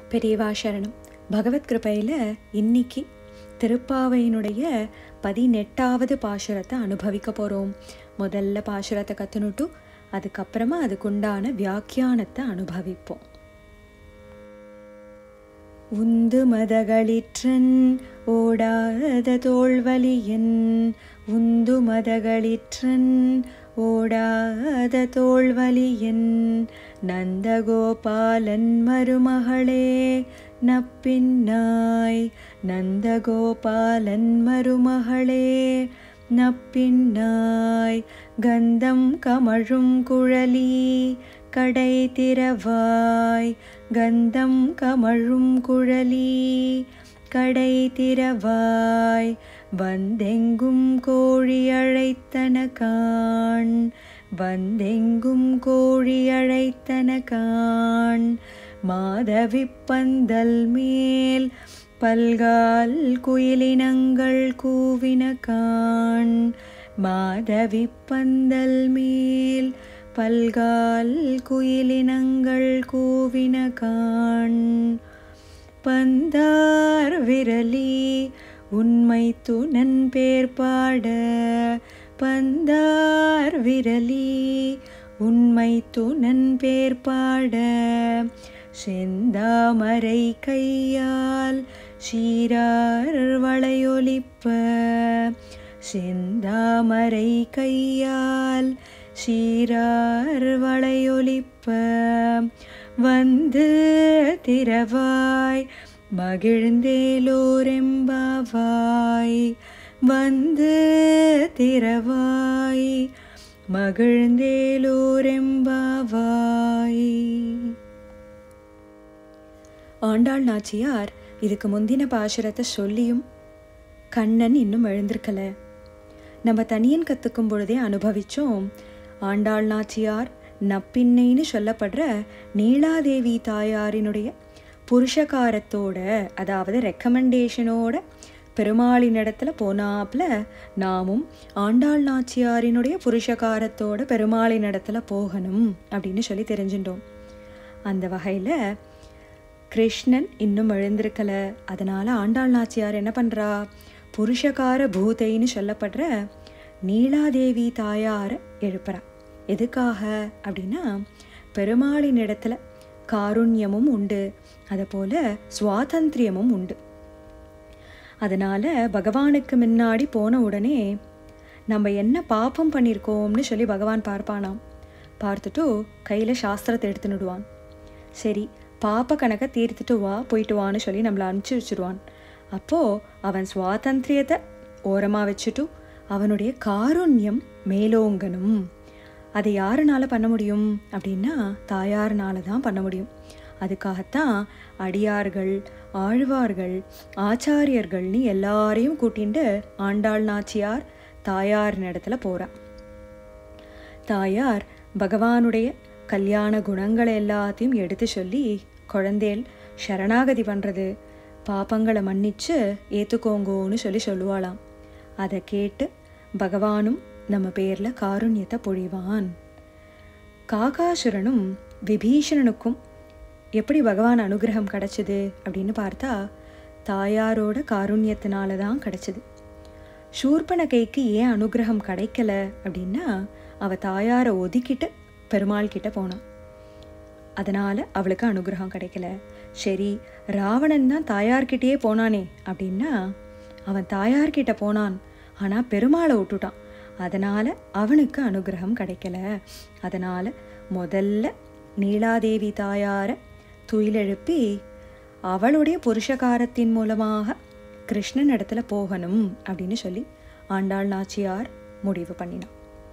பெரியவா சரணம் பகவத் கிருபையில் இன்னைக்கு திருப்பாவையினுடைய பதினெட்டாவது பாசுரத்தை அனுபவிக்க போகிறோம் முதல்ல பாசுரத்தை கற்றுனுட்டு அதுக்கப்புறமா அதுக்குண்டான வியாக்கியானத்தை அனுபவிப்போம் உந்து மதகளிற்றன் ஓடாத தோல்வலியன் உந்து மதகளிற்றன் ஓடாத தோல்வலியன் நந்தகோபாலன் மருமகளே நப்பின்னாய் நந்தகோபாலன் மருமகளே நப்பின்னாய் கந்தம் கமழும் குழலி கடை திறவாய் கந்தம் கமழும் குழலி கடை திறவாய் வந்தெங்கும் கோழி அழைத்தன காண் வந்தெங்கும் கோழி அழைத்தன காண் மாதவி பந்தல் மேல் பல்கால் குயிலினங்கள் கூவின காண் மாதவி பந்தல் மேல் பல்கால் குயிலினங்கள் கூவின காண் பந்தார் விரலி உண்மை துணன் பேர் பாட பந்தார் விரலி உண்மை துணன் பேர் பாட செந்தாமரை கையால் சீரார் வளையொலிப்ப செந்தாமரை கையால் சீரார் வளையொலிப்ப வந்து திரவாய் மகிழ்ந்தேலோரெம்பாவாய் வந்து திரவாய் மகிழ்ந்தேலோரெம்பாவாய் ஆண்டாள் நாச்சியார் இதுக்கு முந்தின பாசுரத்தை சொல்லியும் கண்ணன் இன்னும் எழுந்திருக்கல நம்ம தனியன் கத்துக்கும் பொழுதே அனுபவிச்சோம் ஆண்டாள் நாச்சியார் நப்பின்னைன்னு சொல்லப்படுற நீலாதேவி தாயாரினுடைய புருஷகாரத்தோட அதாவது ரெக்கமெண்டேஷனோட பெருமாளின் இடத்துல போனாப்புல நாமும் ஆண்டாள் நாச்சியாரினுடைய புருஷகாரத்தோட பெருமாளின் இடத்துல போகணும் அப்படின்னு சொல்லி தெரிஞ்சுட்டோம் அந்த வகையில் கிருஷ்ணன் இன்னும் எழுந்திருக்கல அதனால ஆண்டாள் நாச்சியார் என்ன பண்ணுறா புருஷகார பூதைன்னு சொல்லப்படுற நீலாதேவி தாயார எழுப்புறா எதுக்காக அப்படின்னா பெருமாளின் இடத்துல காருண்யமும் உண்டு அதை போல சுவாதந்திரியமும் உண்டு அதனால பகவானுக்கு முன்னாடி போன உடனே நம்ம என்ன பாப்பம் பண்ணியிருக்கோம்னு சொல்லி பகவான் பார்ப்பானாம் பார்த்துட்டு கையில் சாஸ்திரத்தை எடுத்துனுடுவான் சரி பாப்ப கணக்கை தீர்த்துட்டு வா போயிட்டு வான்னு சொல்லி நம்மளை அனுப்பிச்சி வச்சுருவான் அப்போது அவன் சுவாதந்திரியத்தை ஓரமாக வச்சுட்டு அவனுடைய காருண்யம் மேலோங்கணும் அதை யாருனால பண்ண முடியும் அப்படின்னா தாயார்னால தான் பண்ண முடியும் அதுக்காகத்தான் அடியார்கள் ஆழ்வார்கள் ஆச்சாரியர்கள்னு எல்லாரையும் கூட்டிண்டு ஆண்டாள் நாச்சியார் தாயார் இடத்துல போறா தாயார் பகவானுடைய கல்யாண குணங்களை எல்லாத்தையும் எடுத்து சொல்லி குழந்தேல் சரணாகதி பண்ணுறது பாப்பங்களை மன்னிச்சு ஏற்றுக்கோங்கோன்னு சொல்லி சொல்லுவாளாம் அதை கேட்டு பகவானும் நம்ம பேரில் காருண்யத்தை பொழிவான் காகாசுரனும் விபீஷணனுக்கும் எப்படி பகவான் அனுகிரகம் கிடைச்சிது அப்படின்னு பார்த்தா தாயாரோட காருண்யத்தினால தான் கிடைச்சிது சூர்பனகைக்கு ஏன் அனுகிரகம் கிடைக்கல அப்படின்னா அவ தாயாரை ஒதுக்கிட்டு பெருமாள் கிட்ட போனான் அதனால அவளுக்கு அனுகிரகம் கிடைக்கல சரி ராவணன் தான் தாயார்கிட்டயே போனானே அப்படின்னா அவன் தாயார்கிட்ட போனான் ஆனால் பெருமாளை விட்டுட்டான் அதனால் அவனுக்கு அனுகிரகம் கிடைக்கல அதனால் முதல்ல நீலாதேவி தாயாரை துயிலெழுப்பி அவளுடைய புருஷகாரத்தின் மூலமாக கிருஷ்ணன் இடத்துல போகணும் அப்படின்னு சொல்லி ஆண்டாள் நாச்சியார் முடிவு பண்ணினான்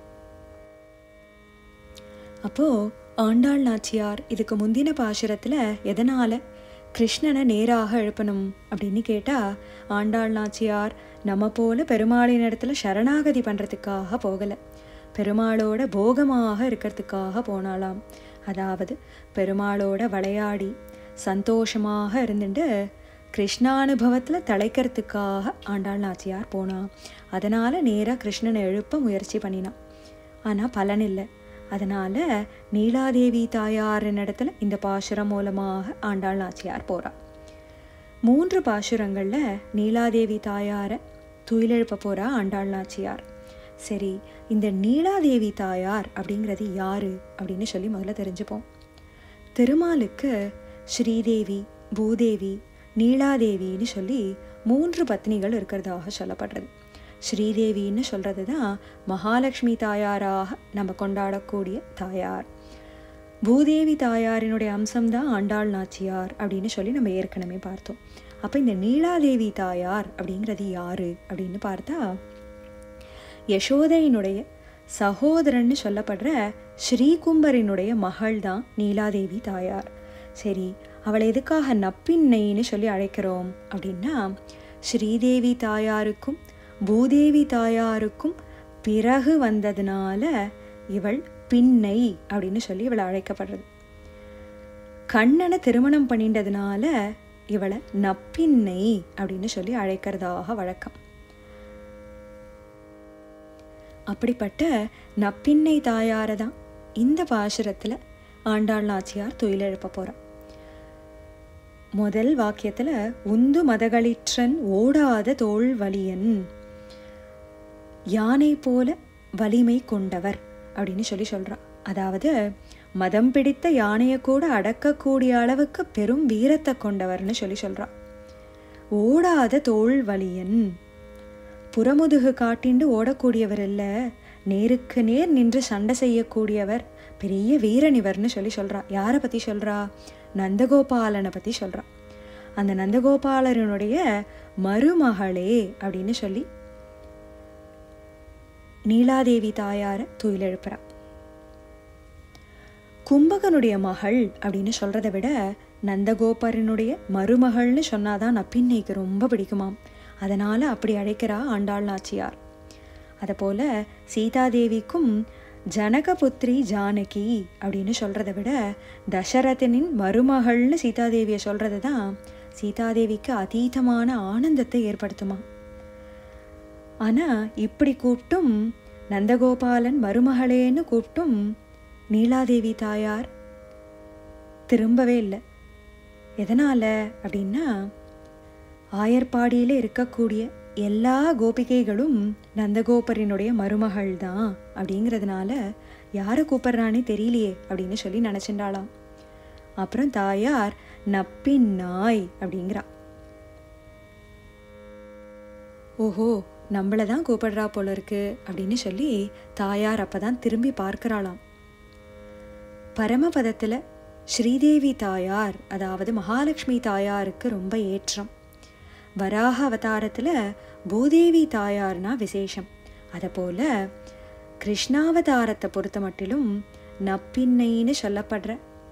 அப்போது ஆண்டாள் நாச்சியார் இதுக்கு முந்தின பாசுரத்தில் எதனால் கிருஷ்ணனை நேராக எழுப்பணும் அப்படின்னு கேட்டால் ஆண்டாள் நாச்சியார் நம்ம போல பெருமாளின் இடத்துல சரணாகதி பண்ணுறதுக்காக போகலை பெருமாளோட போகமாக இருக்கிறதுக்காக போனாலாம் அதாவது பெருமாளோட விளையாடி சந்தோஷமாக இருந்துட்டு கிருஷ்ணானுபவத்தில் தலைக்கிறதுக்காக ஆண்டாள் நாச்சியார் போனான் அதனால் நேராக கிருஷ்ணனை எழுப்ப முயற்சி பண்ணினான் ஆனால் பலன் இல்லை அதனால நீலாதேவி தாயாரின் இடத்துல இந்த பாசுரம் மூலமாக ஆண்டாள் நாச்சியார் போறா மூன்று பாசுரங்கள்ல நீலாதேவி தாயாரை துயிலெழுப்ப போறா ஆண்டாள் நாச்சியார் சரி இந்த நீலாதேவி தாயார் அப்படிங்கிறது யாரு அப்படின்னு சொல்லி முதல்ல தெரிஞ்சுப்போம் திருமாலுக்கு ஸ்ரீதேவி பூதேவி நீலாதேவின்னு சொல்லி மூன்று பத்னிகள் இருக்கிறதாக சொல்லப்படுறது ஸ்ரீதேவின்னு சொல்கிறது தான் மகாலட்சுமி தாயாராக நம்ம கொண்டாடக்கூடிய தாயார் பூதேவி தாயாரினுடைய அம்சம்தான் ஆண்டாள் நாச்சியார் அப்படின்னு சொல்லி நம்ம ஏற்கனவே பார்த்தோம் அப்போ இந்த நீலாதேவி தாயார் அப்படிங்கிறது யாரு அப்படின்னு பார்த்தா யசோதையினுடைய சகோதரன்னு சொல்லப்படுற ஸ்ரீகும்பரினுடைய மகள் தான் நீலாதேவி தாயார் சரி அவளை எதுக்காக நப்பின்னைன்னு சொல்லி அழைக்கிறோம் அப்படின்னா ஸ்ரீதேவி தாயாருக்கும் பூதேவி தாயாருக்கும் பிறகு வந்ததுனால இவள் பின்னை அப்படின்னு சொல்லி இவளை அழைக்கப்படுறது கண்ணனை திருமணம் பண்ணின்றதுனால இவளை நப்பின்னை அப்படின்னு சொல்லி அழைக்கிறதாக வழக்கம் அப்படிப்பட்ட நப்பின்னை தாயாரை தான் இந்த பாசுரத்தில் ஆண்டாள் நாச்சியார் துயிலெழுப்ப போகிறான் முதல் வாக்கியத்துல உந்து மதகளிற்றன் ஓடாத தோல் வலியன் யானை போல வலிமை கொண்டவர் அப்படின்னு சொல்லி சொல்றா அதாவது மதம் பிடித்த யானையை கூட அடக்கக்கூடிய அளவுக்கு பெரும் வீரத்தை கொண்டவர்னு சொல்லி சொல்றா ஓடாத தோல் வலியன் புறமுதுகு காட்டிண்டு ஓடக்கூடியவர் இல்ல நேருக்கு நேர் நின்று சண்டை செய்யக்கூடியவர் பெரிய வீரன் இவர்னு சொல்லி சொல்றா யாரை பத்தி சொல்றா நந்தகோபாலனை பத்தி சொல்றா அந்த நந்தகோபாலனுடைய மருமகளே அப்படின்னு சொல்லி நீலாதேவி தாயார துயிலெழுப்புறா கும்பகனுடைய மகள் அப்படின்னு சொல்றதை விட நந்தகோபரனுடைய மருமகள்னு சொன்னாதான் நப்பின்னைக்கு ரொம்ப பிடிக்குமாம் அதனால அப்படி அழைக்கிறா ஆண்டாள் நாச்சியார் அதுபோல சீதாதேவிக்கும் ஜனகபுத்ரி ஜானகி அப்படின்னு சொல்றதை விட தசரதனின் மருமகள்னு சீதாதேவியை சொல்றது தான் சீதாதேவிக்கு அதீதமான ஆனந்தத்தை ஏற்படுத்துமா ஆனா இப்படி கூப்பிட்டும் நந்தகோபாலன் மருமகளேன்னு கூப்பிட்டும் நீலாதேவி தாயார் திரும்பவே இல்லை எதனால அப்படின்னா ஆயர்பாடியில் இருக்கக்கூடிய எல்லா கோபிகைகளும் நந்தகோபரினுடைய மருமகள் தான் அப்படிங்கிறதுனால யாரை கூப்பிட்றானே தெரியலையே அப்படின்னு சொல்லி நினச்சிண்டாளாம் அப்புறம் தாயார் நப்பின் நாய் அப்படிங்கிறா ஓஹோ நம்மளை தான் கூப்பிடுறா போல இருக்கு அப்படின்னு சொல்லி தாயார் அப்பதான் திரும்பி பார்க்கறாளாம் பரமபதத்தில் ஸ்ரீதேவி தாயார் அதாவது மகாலட்சுமி தாயாருக்கு ரொம்ப ஏற்றம் வராக அவதாரத்தில் பூதேவி தாயார்னா விசேஷம் அதுபோல கிருஷ்ணாவதாரத்தை பொறுத்த மட்டிலும் நப்பின்னைன்னு சொல்லப்படுற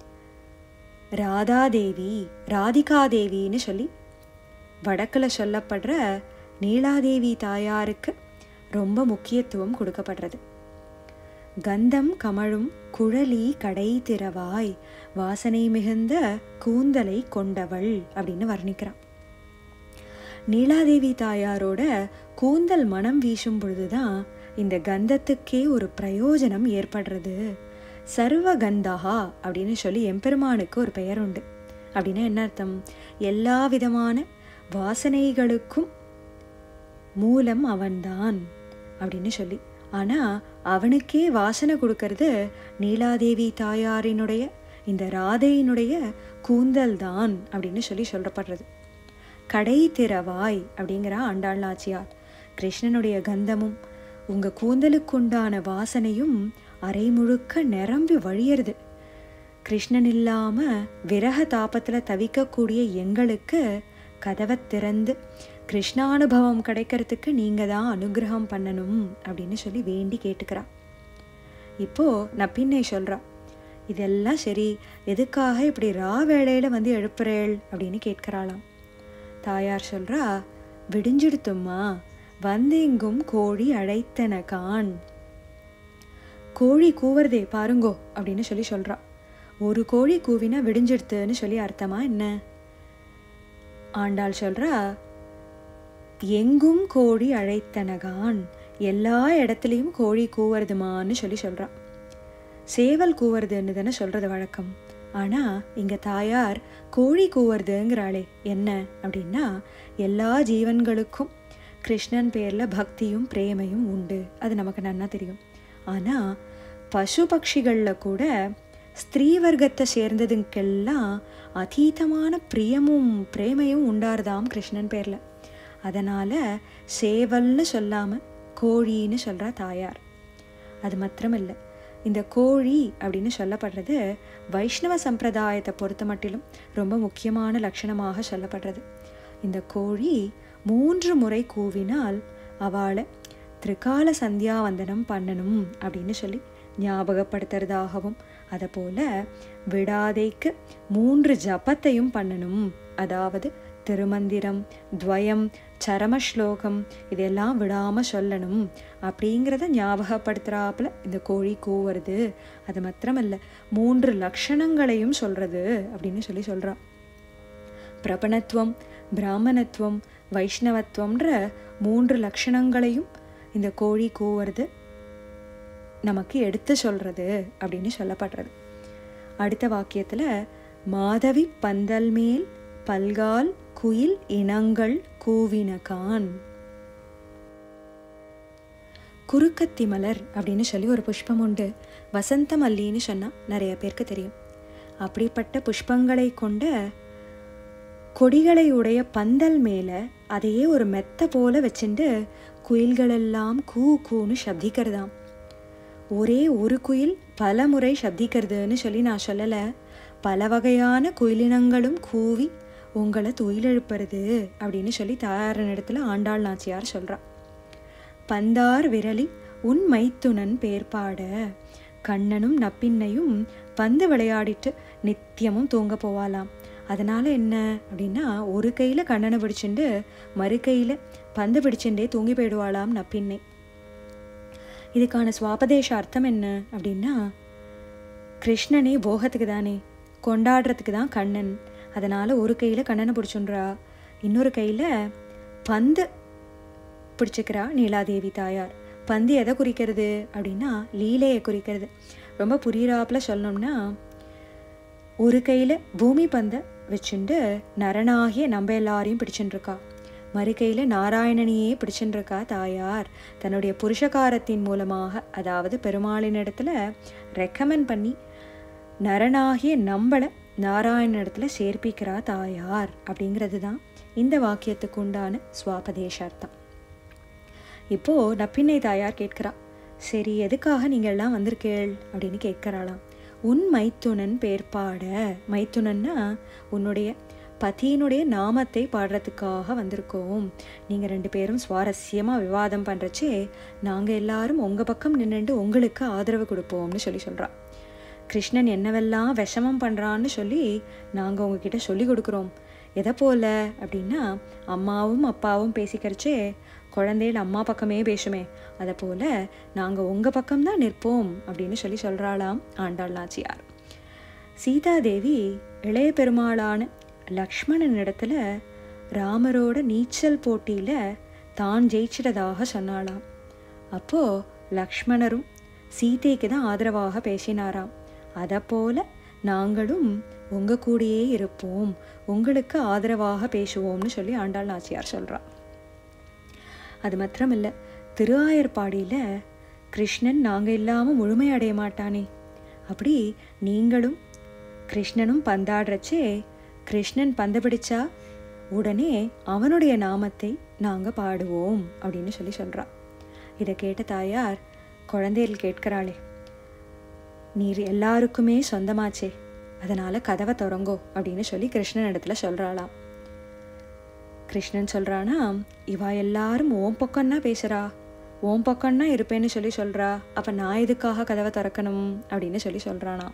ராதாதேவி ராதிகாதேவின்னு சொல்லி வடக்கில் சொல்லப்படுற நீலாதேவி தாயாருக்கு ரொம்ப முக்கியத்துவம் கொடுக்கப்படுறது கந்தம் கமழும் குழலி கடை திறவாய் வாசனை மிகுந்த கூந்தலை கொண்டவள் அப்படின்னு வர்ணிக்கிறான் நீலாதேவி தாயாரோட கூந்தல் மனம் வீசும் பொழுதுதான் இந்த கந்தத்துக்கே ஒரு பிரயோஜனம் ஏற்படுறது சர்வ கந்தஹா அப்படின்னு சொல்லி எம்பெருமானுக்கு ஒரு பெயர் உண்டு அப்படின்னா என்ன அர்த்தம் எல்லா விதமான வாசனைகளுக்கும் மூலம் அவன்தான் அப்படின்னு சொல்லி ஆனா அவனுக்கே வாசனை கொடுக்கறது நீலாதேவி தாயாரினுடைய இந்த ராதையினுடைய கூந்தல் தான் அப்படின்னு சொல்லி சொல்லப்படுறது கடை திறவாய் அப்படிங்கிற ஆண்டாள் நாச்சியார் கிருஷ்ணனுடைய கந்தமும் உங்க கூந்தலுக்குண்டான வாசனையும் அரை முழுக்க நிரம்பி வழியறது கிருஷ்ணன் இல்லாம விரக தாபத்துல தவிக்கக்கூடிய எங்களுக்கு கதவை திறந்து கிருஷ்ணானுபவம் கிடைக்கிறதுக்கு நீங்க தான் அனுகிரகம் பண்ணணும் அப்படின்னு சொல்லி வேண்டி கேட்டுக்கிறா இப்போ நப்பின்னை சொல்றா இதெல்லாம் சரி எதுக்காக இப்படி ரா வேளையில வந்து எழுப்புறேள் அப்படின்னு கேட்கிறாளாம் தாயார் சொல்றா விடிஞ்சிடுத்தும்மா வந்தெங்கும் கோழி அழைத்தன கான் கோழி கூவுறதே பாருங்கோ அப்படின்னு சொல்லி சொல்றா ஒரு கோழி கூவினா விடிஞ்சிடுத்துன்னு சொல்லி அர்த்தமா என்ன ஆண்டாள் சொல்றா எங்கும் கோழி அழைத்தனகான் எல்லா இடத்துலையும் கோழி கூவுறதுமான்னு சொல்லி சொல்றா சேவல் கூவுறதுன்னு தானே சொல்கிறது வழக்கம் ஆனால் இங்கே தாயார் கோழி கூவுறதுங்கிறாளே என்ன அப்படின்னா எல்லா ஜீவன்களுக்கும் கிருஷ்ணன் பேரில் பக்தியும் பிரேமையும் உண்டு அது நமக்கு நன்னா தெரியும் ஆனால் பசு பட்சிகளில் கூட ஸ்திரீ வர்க்கத்தை சேர்ந்ததுக்கெல்லாம் அதீதமான பிரியமும் பிரேமையும் உண்டாருதாம் கிருஷ்ணன் பேரில் அதனால் சேவல்னு சொல்லாமல் கோழின்னு சொல்கிறா தாயார் அது மாத்திரமில்லை இந்த கோழி அப்படின்னு சொல்லப்படுறது வைஷ்ணவ சம்பிரதாயத்தை பொறுத்த மட்டிலும் ரொம்ப முக்கியமான லட்சணமாக சொல்லப்படுறது இந்த கோழி மூன்று முறை கூவினால் அவளை திரிகால சந்தியாவந்தனம் பண்ணணும் அப்படின்னு சொல்லி ஞாபகப்படுத்துறதாகவும் அதை போல விடாதைக்கு மூன்று ஜபத்தையும் பண்ணணும் அதாவது திருமந்திரம் துவயம் சரமஸ்லோகம் இதெல்லாம் விடாமல் சொல்லணும் அப்படிங்கிறத ஞாபகப்படுத்துகிறாப்புல இந்த கோழி கூவுறது அது மாத்திரமல்ல மூன்று லக்ஷணங்களையும் சொல்கிறது அப்படின்னு சொல்லி சொல்கிறா பிரபணத்துவம் பிராமணத்துவம் வைஷ்ணவத்துவம்ன்ற மூன்று லக்ஷணங்களையும் இந்த கோழி கூவுறது நமக்கு எடுத்து சொல்கிறது அப்படின்னு சொல்லப்படுறது அடுத்த வாக்கியத்தில் மாதவி பந்தல் மேல் பல்கால் குயில் இனங்கள் கூவினகான் குறுக்கத்தி மலர் அப்படின்னு சொல்லி ஒரு புஷ்பம் உண்டு வசந்த மல்லின்னு சொன்னால் நிறைய பேருக்கு தெரியும் அப்படிப்பட்ட புஷ்பங்களை கொண்ட கொடிகளை உடைய பந்தல் மேலே அதையே ஒரு மெத்த போல வச்சுட்டு குயில்களெல்லாம் கூ கூன்னு சப்திக்கிறதாம் ஒரே ஒரு குயில் பல முறை சப்திக்கிறதுன்னு சொல்லி நான் சொல்லலை பல வகையான குயிலினங்களும் கூவி உங்களை துயிலெழுப்புறது அப்படின்னு சொல்லி தாயாரன் இடத்துல ஆண்டாள் நாச்சியார் சொல்கிறா பந்தார் விரலி உன் மைத்துனன் பேர்பாட கண்ணனும் நப்பின்னையும் பந்து விளையாடிட்டு நித்தியமும் தூங்க போவாலாம் அதனால் என்ன அப்படின்னா ஒரு கையில் கண்ணனை பிடிச்சிண்டு மறு கையில் பந்து பிடிச்சுட்டே தூங்கி போயிடுவாளாம் நப்பின்னை இதுக்கான சுவாபதேச அர்த்தம் என்ன அப்படின்னா கிருஷ்ணனே போகத்துக்கு தானே கொண்டாடுறதுக்கு தான் கண்ணன் அதனால் ஒரு கையில் கண்ணனை பிடிச்சுன்றா இன்னொரு கையில் பந்து பிடிச்சிக்கிறா நீலாதேவி தாயார் பந்து எதை குறிக்கிறது அப்படின்னா லீலையை குறிக்கிறது ரொம்ப புரியிறாப்புல சொல்லணும்னா ஒரு கையில் பூமி பந்தை வச்சுண்டு நரனாகிய நம்ம எல்லாரையும் பிடிச்சுட்டுருக்கா மறு கையில் நாராயணனையே பிடிச்சுட்டுருக்கா தாயார் தன்னுடைய புருஷகாரத்தின் மூலமாக அதாவது பெருமாளின் இடத்துல ரெக்கமெண்ட் பண்ணி நரனாகிய நம்மளை நாராயண இடத்துல சேர்ப்பிக்கிறா தாயார் அப்படிங்கிறது தான் இந்த வாக்கியத்துக்கு உண்டான சுவாபதேசார்த்தம் இப்போது நப்பின்னை தாயார் கேட்கிறா சரி எதுக்காக நீங்கள் எல்லாம் வந்திருக்கேள் அப்படின்னு கேட்குறாளாம் உன் மைத்துனன் பேர்பாட மைத்துனன்னா உன்னுடைய பதியினுடைய நாமத்தை பாடுறதுக்காக வந்திருக்கோம் நீங்கள் ரெண்டு பேரும் சுவாரஸ்யமாக விவாதம் பண்ணுறச்சே நாங்கள் எல்லாரும் உங்கள் பக்கம் நின்றுட்டு உங்களுக்கு ஆதரவு கொடுப்போம்னு சொல்லி சொல்கிறா கிருஷ்ணன் என்னவெல்லாம் விஷமம் பண்ணுறான்னு சொல்லி நாங்கள் உங்ககிட்ட சொல்லி கொடுக்குறோம் எதை போல அப்படின்னா அம்மாவும் அப்பாவும் பேசிக்கிறச்சே குழந்தைகள் அம்மா பக்கமே பேசுமே அதை போல் நாங்கள் உங்கள் பக்கம்தான் நிற்போம் அப்படின்னு சொல்லி சொல்கிறாளாம் ஆண்டாள் நாச்சியார் சீதாதேவி இளைய பெருமாளான லக்ஷ்மணன் இடத்துல ராமரோட நீச்சல் போட்டியில் தான் ஜெயிச்சிட்டதாக சொன்னாளாம் அப்போது லக்ஷ்மணரும் சீதைக்கு தான் ஆதரவாக பேசினாராம் அதை போல நாங்களும் உங்கள் கூடயே இருப்போம் உங்களுக்கு ஆதரவாக பேசுவோம்னு சொல்லி ஆண்டாள் நாச்சியார் சொல்கிறா அது மாத்திரம் இல்லை திருஆயர்பாடியில் கிருஷ்ணன் நாங்கள் இல்லாமல் முழுமையடைய மாட்டானே அப்படி நீங்களும் கிருஷ்ணனும் பந்தாடுறச்சே கிருஷ்ணன் பந்து பிடிச்சா உடனே அவனுடைய நாமத்தை நாங்கள் பாடுவோம் அப்படின்னு சொல்லி சொல்கிறா இதை கேட்ட தாயார் குழந்தைகள் கேட்கிறாளே நீர் எல்லாருக்குமே சொந்தமாச்சே அதனால் கதவை திறங்கோ அப்படின்னு சொல்லி கிருஷ்ணன் இடத்துல சொல்கிறாளாம் கிருஷ்ணன் சொல்கிறானா இவா எல்லாரும் ஓம் பக்கம்னா பேசுகிறா ஓம் பக்கம்னா இருப்பேன்னு சொல்லி சொல்கிறா அப்போ நான் எதுக்காக கதவை திறக்கணும் அப்படின்னு சொல்லி சொல்கிறானா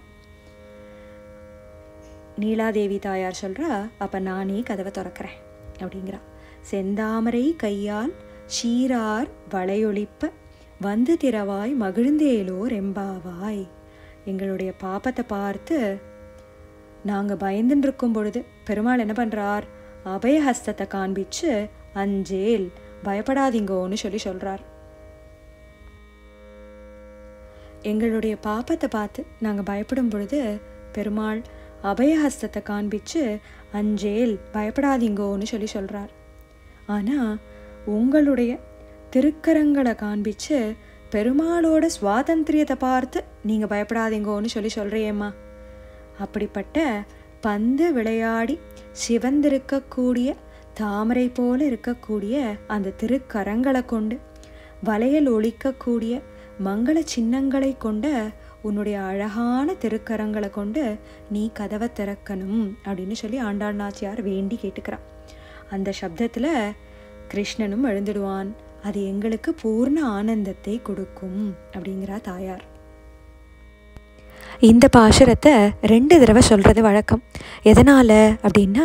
நீலாதேவி தாயார் சொல்கிறா அப்போ நானே கதவை திறக்கிறேன் அப்படிங்கிறா செந்தாமரை கையால் சீரார் வளையொழிப்ப வந்து திறவாய் மகிழ்ந்தேலோ ரெம்பாவாய் எங்களுடைய பாப்பத்தை பார்த்து நாங்கள் பயந்துட்டு இருக்கும் பொழுது பெருமாள் என்ன பண்ணுறார் அபயஹஸ்தத்தை காண்பிச்சு அஞ்சேல் பயப்படாதீங்கோன்னு சொல்லி சொல்கிறார் எங்களுடைய பாப்பத்தை பார்த்து நாங்கள் பயப்படும் பொழுது பெருமாள் அபயஹஸ்தத்தை காண்பிச்சு அஞ்சேல் பயப்படாதீங்கோன்னு சொல்லி சொல்கிறார் ஆனால் உங்களுடைய திருக்கரங்களை காண்பிச்சு பெருமாளோட சுவாதந்திரியத்தை பார்த்து நீங்கள் பயப்படாதீங்கோன்னு சொல்லி சொல்கிறியேம்மா அப்படிப்பட்ட பந்து விளையாடி சிவந்திருக்கக்கூடிய தாமரை போல இருக்கக்கூடிய அந்த திருக்கரங்களை கொண்டு வளையல் ஒழிக்கக்கூடிய மங்கள சின்னங்களை கொண்ட உன்னுடைய அழகான திருக்கரங்களை கொண்டு நீ கதவை திறக்கணும் அப்படின்னு சொல்லி ஆண்டாள் நாச்சியார் வேண்டி கேட்டுக்கிறான் அந்த சப்தத்தில் கிருஷ்ணனும் எழுந்துடுவான் அது எங்களுக்கு பூர்ண ஆனந்தத்தை கொடுக்கும் அப்படிங்கிறா தாயார் இந்த பாசுரத்தை ரெண்டு தடவை சொல்கிறது வழக்கம் எதனால் அப்படின்னா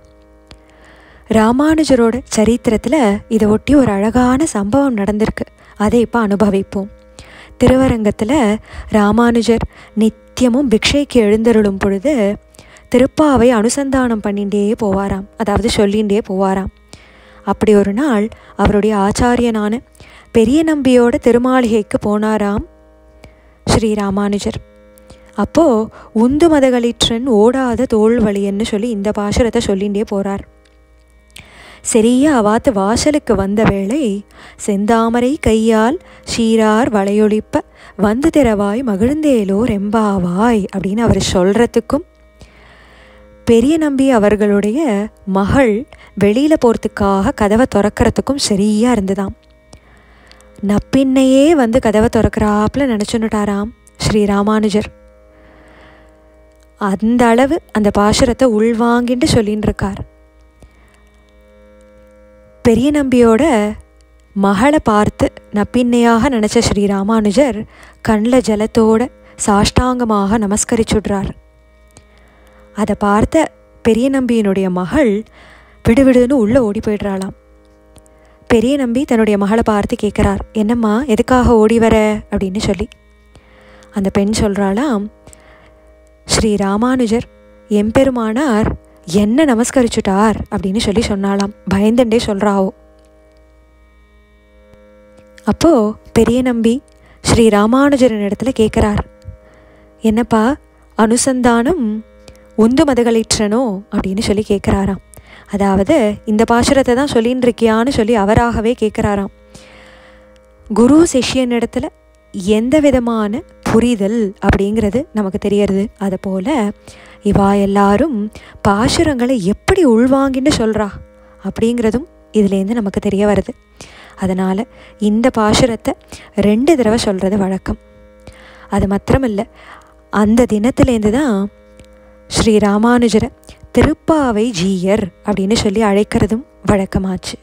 ராமானுஜரோட சரித்திரத்தில் இதை ஒட்டி ஒரு அழகான சம்பவம் நடந்திருக்கு அதை இப்போ அனுபவிப்போம் திருவரங்கத்தில் ராமானுஜர் நித்தியமும் பிக்ஷைக்கு எழுந்தருளும் பொழுது திருப்பாவை அனுசந்தானம் பண்ணிகிட்டே போவாராம் அதாவது சொல்லிகிட்டே போவாராம் அப்படி ஒரு நாள் அவருடைய ஆச்சாரியனான பெரிய நம்பியோட திருமாளிகைக்கு போனாராம் ஸ்ரீ ராமானுஜர் அப்போது உந்து மதகளிற்றன் ஓடாத தோல் வழின்னு சொல்லி இந்த பாசுரத்தை சொல்லிகிட்டே போகிறார் சரியா அவாத்து வாசலுக்கு வந்த வேளை செந்தாமரை கையால் ஷீரார் வளையொழிப்ப வந்து திறவாய் மகிழ்ந்தேலோ ரெம்பாவாய் அப்படின்னு அவர் சொல்கிறதுக்கும் பெரிய நம்பி அவர்களுடைய மகள் வெளியில் போகிறதுக்காக கதவை திறக்கிறதுக்கும் சரியாக இருந்துதாம் நப்பின்னையே வந்து கதவை திறக்கிறாப்புல நினச்சுன்னுட்டாராம் ஸ்ரீ ராமானுஜர் அந்த அளவு அந்த பாசுரத்தை உள்வாங்கிட்டு சொல்லின்னு இருக்கார் பெரிய நம்பியோட மகளை பார்த்து நப்பின்னையாக நினச்ச ஸ்ரீ ராமானுஜர் கண்ணில் ஜலத்தோட சாஷ்டாங்கமாக நமஸ்கரிச்சுடுறார் அதை பார்த்த பெரிய நம்பியினுடைய மகள் விடுவிடுன்னு உள்ளே ஓடி போயிடுறாளாம் பெரிய நம்பி தன்னுடைய மகளை பார்த்து கேட்குறார் என்னம்மா எதுக்காக ஓடி வர அப்படின்னு சொல்லி அந்த பெண் சொல்கிறாளாம் ஸ்ரீ ராமானுஜர் எம்பெருமானார் என்ன நமஸ்கரிச்சுட்டார் அப்படின்னு சொல்லி சொன்னாலாம் பயந்துண்டே சொல்கிறாவோ அப்போ பெரிய நம்பி ஸ்ரீ ராமானுஜரின் இடத்துல கேட்குறார் என்னப்பா அனுசந்தானம் உந்து மதகளிற்றனோ அப்படின்னு சொல்லி கேட்குறாராம் அதாவது இந்த பாசுரத்தை தான் சொல்லின்னு இருக்கியான்னு சொல்லி அவராகவே கேட்குறாராம் குரு சிஷ்யன் இடத்துல எந்த விதமான புரிதல் அப்படிங்கிறது நமக்கு தெரியறது அதை போல் இவா எல்லாரும் பாசுரங்களை எப்படி உள்வாங்கின்னு சொல்கிறா அப்படிங்கிறதும் இதுலேருந்து நமக்கு தெரிய வருது அதனால் இந்த பாசுரத்தை ரெண்டு தடவை சொல்கிறது வழக்கம் அது மாத்திரமில்லை அந்த தினத்துலேருந்து தான் ஸ்ரீ ராமானுஜரை திருப்பாவை ஜீயர் அப்படின்னு சொல்லி அழைக்கிறதும் வழக்கமாச்சு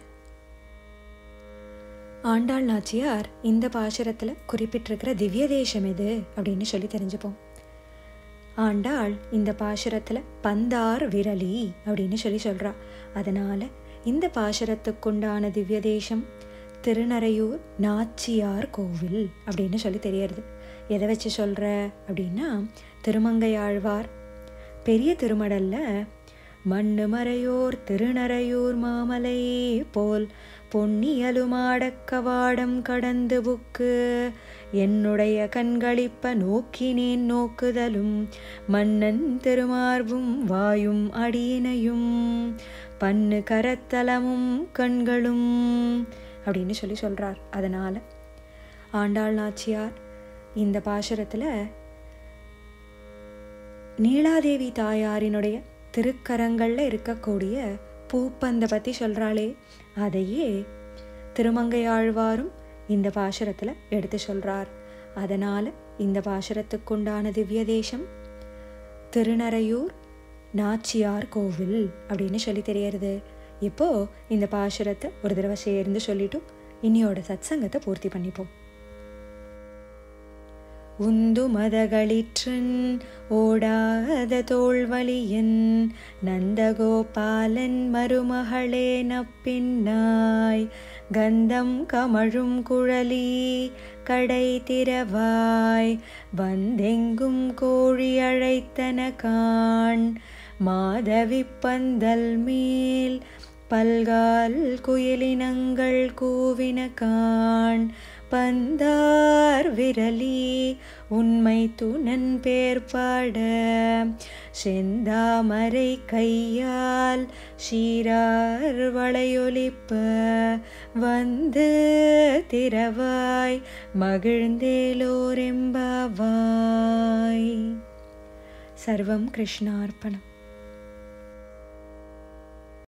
ஆண்டாள் நாச்சியார் இந்த பாசுரத்தில் குறிப்பிட்டிருக்கிற திவ்ய தேசம் எது அப்படின்னு சொல்லி தெரிஞ்சுப்போம் ஆண்டாள் இந்த பாசுரத்தில் பந்தார் விரலி அப்படின்னு சொல்லி சொல்கிறா அதனால் இந்த பாசுரத்துக்குண்டான திவ்ய தேசம் திருநறையூர் நாச்சியார் கோவில் அப்படின்னு சொல்லி தெரியறது எதை வச்சு சொல்கிற அப்படின்னா திருமங்கையாழ்வார் பெரிய திருமடல்ல மண்ணு மறையோர் திருநறையூர் மாமலை போல் பொன்னியலுமாடக்கவாடம் கடந்து புக்கு என்னுடைய கண்களிப்ப நோக்கினேன் நோக்குதலும் மன்னன் திருமார்பும் வாயும் அடியினையும் பன்னு கரத்தலமும் கண்களும் அப்படின்னு சொல்லி சொல்கிறார் அதனால் ஆண்டாள் நாச்சியார் இந்த பாசுரத்தில் நீலாதேவி தாயாரினுடைய திருக்கரங்களில் இருக்கக்கூடிய பூப்பந்தை பற்றி சொல்கிறாளே அதையே திருமங்கையாழ்வாரும் இந்த பாசுரத்தில் எடுத்து சொல்கிறார் அதனால் இந்த பாசுரத்துக்குண்டான திவ்ய தேசம் திருநறையூர் நாச்சியார் கோவில் அப்படின்னு சொல்லி தெரியறது இப்போ இந்த பாசுரத்தை ஒரு தடவை சேர்ந்து சொல்லிட்டும் இன்னியோட சத்சங்கத்தை பூர்த்தி பண்ணிப்போம் உந்து மதகளிற்றன் ஓடாத தோல்வழியன் நந்தகோபாலன் மருமகளே நப்பின்னாய் கந்தம் கமழும் குழலி கடை திறவாய் வந்தெங்கும் கோழி அழைத்தன காண் மாதவி பந்தல் மேல் பல்கால் குயிலினங்கள் கூவின காண் பந்தார் விரலி உண்மை துணன் பேர் பாட செந்தாமரை கையால் ஷீரார் வளையொலிப்ப வந்து திரவாய் மகிழ்ந்தேலோரெம்பாவாய் சர்வம் கிருஷ்ணார்ப்பணம்